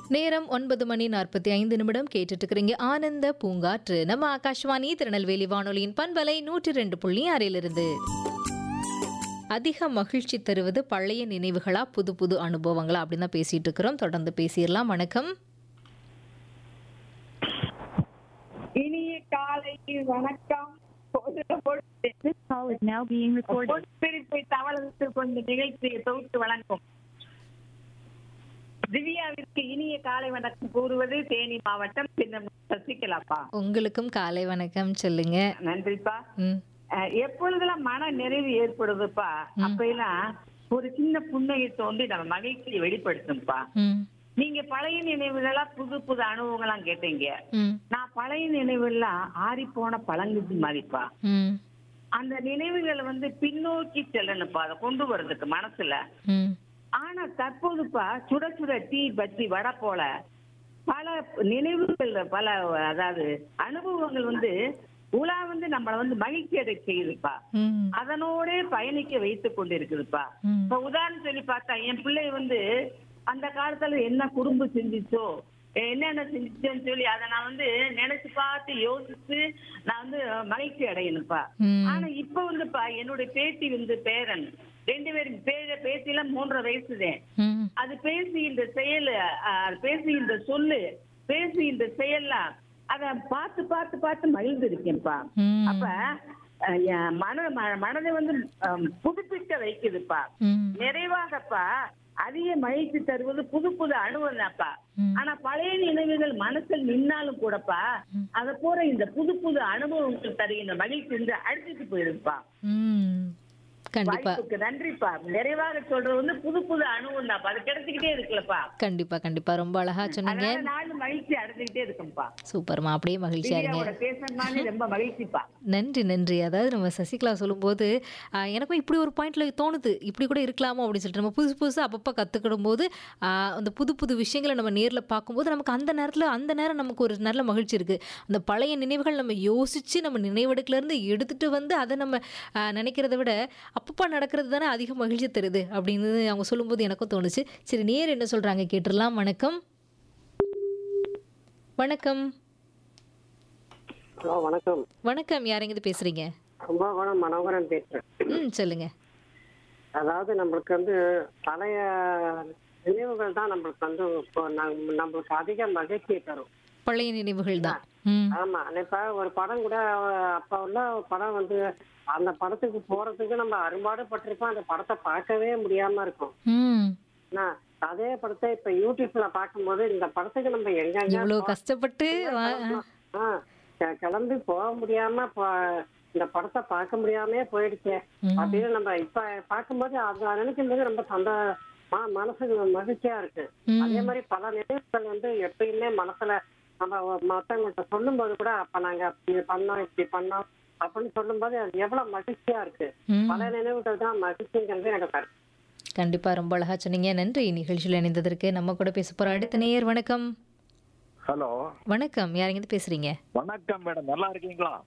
நேரம் ஒன்பது மணி நாற்பத்தி ஐந்து நிமிடம் கேட்டுட்டு இருக்கிறீங்க ஆனந்த பூங்காற்று நம்ம ஆகாஷ்வாணி திருநெல்வேலி வானொலியின் பண்பலை நூற்றி ரெண்டு புள்ளி ஆறிலிருந்து அதிக மகிழ்ச்சி தருவது பழைய நினைவுகளா புது புது அனுபவங்களா அப்படின்னு தான் பேசிட்டு இருக்கிறோம் தொடர்ந்து பேசிடலாம் வணக்கம் இனிய காலை வணக்கம் பொது- பொது- This call is now being recorded. பொதுப்பிரிப்பை தவளத்து கொண்டு நிகழ்ச்சியை தொகுத்து வழங்கும் திவ்யாவிற்கு இனிய காலை வணக்கம் கூறுவது தேனி மாவட்டம் சின்ன சசிகலாப்பா உங்களுக்கும் காலை வணக்கம் சொல்லுங்க நன்றிப்பா ம் அஹ், எப்பொழுதெல்லாம் மன நிறைவு ஏற்படுதுப்பா அப்பெல்லாம் ஒரு சின்ன புன்னகை தோண்டி நம்ம மகிழ்ச்சியை வெளிப்படுத்தும்பா ம் நீங்க பழைய நினைவுகளா புது புது அனுபவங்களாம் கேட்டீங்க ம் நான் பழைய நினைவுகள்லாம் ஆறி போன பழங்குச்சி மாதிரிப்பா ம் அந்த நினைவுகளை வந்து பின்னோக்கி செல்லணும்ப்பா அதை கொண்டு வர்றதுக்கு மனசுல ம் ஆனா தற்போதுப்பா சுட சுட டீ பஜ்ஜி வடை போல பல நினைவுகள் பல அதாவது அனுபவங்கள் வந்து உலா வந்து நம்மள வந்து மகிழ்ச்சி அடை செய்யுதுப்பா ம் அதனோட பயணிக்க வைத்துக் கொண்டு இருக்குதுப்பா ம். இப்ப உதாரணம் சொல்லி பார்த்தா என் பிள்ளை வந்து அந்த காலத்துல என்ன குறும்பு செஞ்சுச்சோ என்னென்ன செஞ்சுச்சோன்னு சொல்லி அதை நான் வந்து நினைச்சு பார்த்து யோசிச்சு நான் வந்து மகிழ்ச்சி அடையணும்ப்பா ம். ஆனா இப்ப வந்துப்பா என்னுடைய பேத்தி வந்து பேரன் ரெண்டு பேரும் பேர பேத்திலாம் மூன்றரை வயசுதேன் ம் அது பேசி இந்த செயல் அஹ், பேசி இந்த சொல்லு பேசி இந்த செயல்லாம் அத பார்த்து பார்த்து பார்த்து மகிழ்ந்து இருக்கேன்ப்பா ம். அப்ப அஹ், என் மன ம- மனதை வந்து அஹ், புதுப்பிக்க வைக்குதுப்பா ம் நிறைவாகப்பா அதிக மகிழ்ச்சி தருவது புது புது அனுபவம் தான்ப்பா ம். ஆனா பழைய நினைவுகள் மனசில் நின்னாலும் கூடப்பா அத போற இந்த புது புது அனுபவங்கள் தருகின்ற மகிழ்ச்சி வந்து அடிச்சுட்டு போயிருப்பா ம் கண்டிப்பா வாய்ப்புக்கு நன்றிப்பா நிறைவாக சொல்றது வந்து புது புது அனுபவம் தான்ப்பா அது கிடைச்சிக்கிட்டே இருக்குல்லப்பா கண்டிப்பா கண்டிப்பா ரொம்ப அழகா சொன்னீங்க அதனால நானும் மகிழ்ச்சி அடைஞ்சுக்கிட்டே இருக்கும்பா சூப்பர்மா அப்படியே மகிழ்ச்சியா இருங்க திவ்யாவோட பேசுறதுனாலே ரொம்ப மகிழ்ச்சிப்பா நன்றி நன்றி அதாவது நம்ம சசிகலா சொல்லும்போது ஆஹ், எனக்கும் இப்படி ஒரு பாயிண்ட்ல தோணுது இப்படி கூட இருக்கலாமோ அப்படின்னு சொல்லிட்டு நம்ம புதுசு புதுசாக அப்பப்போ கற்றுக்கிடும் போது ஆஹ், அந்த புது புது விஷயங்களை நம்ம நேரில் பார்க்கும்போது நமக்கு அந்த நேரத்தில் அந்த நேரம் நமக்கு ஒரு நல்ல மகிழ்ச்சி இருக்குது அந்த பழைய நினைவுகள் நம்ம யோசித்து நம்ம நினைவெடுக்கலேருந்து எடுத்துகிட்டு வந்து அதை நம்ம ஆஹ், நினைக்கிறத விட அப்பப்போ நடக்கிறது தானே அதிக மகிழ்ச்சி தருது அப்படின்னு அவங்க சொல்லும்போது எனக்கும் தோணுச்சு சரி நேர் என்ன சொல்கிறாங்க கேட்டுடலாம் வணக்கம் வணக்கம் ஹலோ வணக்கம் வணக்கம் யாரெங்கிருந்து பேசுகிறீங்க கும்பகோணம் மனோகரன் பேசுறேன் ம் சொல்லுங்கள் அதாவது நம்மளுக்கு வந்து பழைய நினைவுகள் தான் நம்மளுக்கு வந்து இப்போ நம்- நம்மளுக்கு அதிக மகிழ்ச்சியை தரும் பழைய நினைவுகள் தான் ம் ஆமா இப்ப ஒரு படம் கூட அப்ப உள்ள படம் வந்து அந்த படத்துக்கு போறதுக்கு நம்ம அரும்பாடுபட்டிருப்போம் அந்த படத்தை பார்க்கவே முடியாம இருக்கும் ம் என்ன, அதே படத்தை இப்ப யூடியூப்ல பார்க்கும்போது இந்த படத்துக்கு நம்ம எங்கெங்க இவ்வளோ கஷ்டப்பட்டு வா- ஆ, கி- கிளம்பி போக முடியாம போ- இந்த படத்தை பார்க்க முடியாம போயிடுச்சு ம். அப்படின்னு நம்ம இப்ப பார்க்கும்போது அதை நினைக்கும் போது ரொம்ப சந்த ம- மனசுக்கு மகிழ்ச்சியா இருக்கு ம். அதே மாதிரி பல நினைவுகள் வந்து எப்பயுமே மனசுல நம்ம மத்தவங்கள்ட்ட சொல்லும் போது கூட அப்ப நாங்க இப்படி பண்ணோம் இப்படி பண்ணோம் அப்படின்னு சொல்லும்போது அது எவ்வளவு மகிழ்ச்சியா இருக்கு ம். பல நினைவுகள் தான் மகிழ்ச்சிங்கிறது எனக்கு கருத்து கண்டிப்பா ரொம்ப அழகா சொன்னீங்க நன்றி நிகழ்ச்சியில் இணைந்ததற்கு நம்ம கூட பேச போற அடுத்த நேயர் வணக்கம் ஹலோ வணக்கம் யாரெங்கிருந்து பேசுறீங்க வணக்கம் மேடம் நல்லா இருக்கீங்களா